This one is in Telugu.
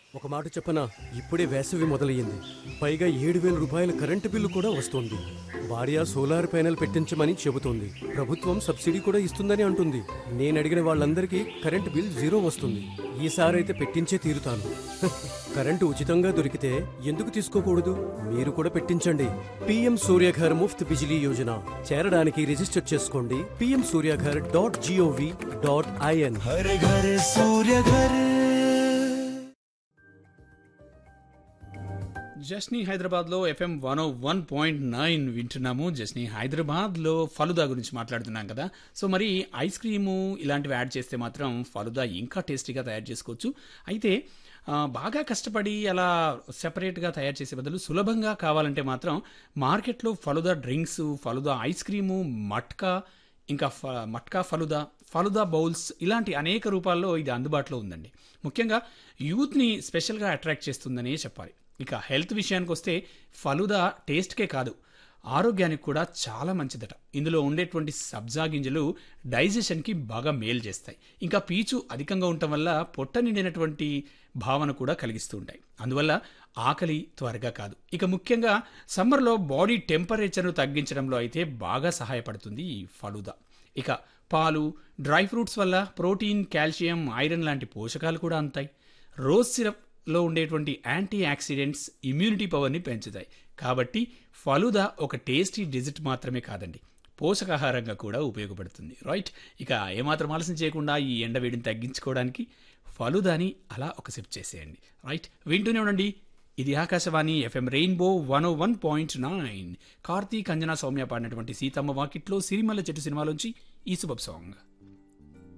ఒక మాట చెప్పనా ఇప్పుడే వేసవి మొదలయ్యింది పైగా ఏడు వేల రూపాయల కరెంటు బిల్లు కూడా వస్తోంది భార్య సోలార్ ప్యానెల్ పెట్టించమని చెబుతోంది ప్రభుత్వం సబ్సిడీ కూడా ఇస్తుందని అంటుంది నేను అడిగిన వాళ్ళందరికీ కరెంటు బిల్ జీరో వస్తుంది ఈసారైతే పెట్టించే తీరుతాను హ, కరెంటు ఉచితంగా దొరికితే ఎందుకు తీసుకోకూడదు మీరు కూడా పెట్టించండి పిఎం సూర్యఘర్ ముఫ్త్ బిజిలీ యోజన చేరడానికి రిజిస్టర్ చేసుకోండి PM Suryaghar dot gov dot in हर घर सूर्य घर జస్నీ హైదరాబాద్లో FM one one point nine వింటున్నాము జస్నీ హైదరాబాద్లో ఫలుదా గురించి మాట్లాడుతున్నాం కదా సో మరి ఐస్ క్రీము ఇలాంటివి యాడ్ చేస్తే మాత్రం ఫలుదా ఇంకా టేస్టీగా తయారు చేసుకోవచ్చు అయితే ఆ, బాగా కష్టపడి అలా సెపరేట్గా తయారు చేసే బదులు సులభంగా కావాలంటే మాత్రం మార్కెట్లో falooda drinks falooda ice cream matka ఇంకా ఫ మట్కా ఫలుదా ఫలుదా బౌల్స్ ఇలాంటి అనేక రూపాల్లో ఇది అందుబాటులో ఉందండి ముఖ్యంగా యూత్ని స్పెషల్గా అట్రాక్ట్ చేస్తుందనే చెప్పాలి ఇక హెల్త్ విషయానికి వస్తే ఫలుదా టేస్ట్కే కాదు ఆరోగ్యానికి కూడా చాలా మంచిదట ఇందులో ఉండేటువంటి సబ్జా గింజలు డైజెషన్కి బాగా మేలు చేస్తాయి ఇంకా పీచు అధికంగా ఉండటం వల్ల పొట్ట నిండినటువంటి భావన కూడా కలిగిస్తూ ఉంటాయి అందువల్ల ఆకలి త్వరగా కాదు ఇక ముఖ్యంగా సమ్మర్లో బాడీ టెంపరేచర్ను తగ్గించడంలో అయితే బాగా సహాయపడుతుంది ఈ ఫలుదా ఇక పాలు డ్రై ఫ్రూట్స్ వల్ల ప్రోటీన్ కాల్షియం ఐరన్ లాంటి పోషకాలు కూడా అందుతాయి రోజ్ సిరప్లో ఉండేటువంటి యాంటీ ఆక్సిడెంట్స్ ఇమ్యూనిటీ పవర్ని పెంచుతాయి కాబట్టి ఫలుదా ఒక టేస్టీ డిజిట్ మాత్రమే కాదండి పోషకాహారంగా కూడా ఉపయోగపడుతుంది రైట్ ఇక ఏమాత్రం ఆలస్యం చేయకుండా ఈ ఎండవేడిని తగ్గించుకోవడానికి ఫలుదాని అలా ఒక సిప్ చేసేయండి రైట్ వింటూనే ఉండండి ఇది Akashvani FM rainbow one O one point nine Karthik Anjana Soumya పాడినటువంటి సీతమ్మ వాకిట్లో సిరిమల్ల చెట్టు సినిమాలోంచి ఈ శుభ సాంగ్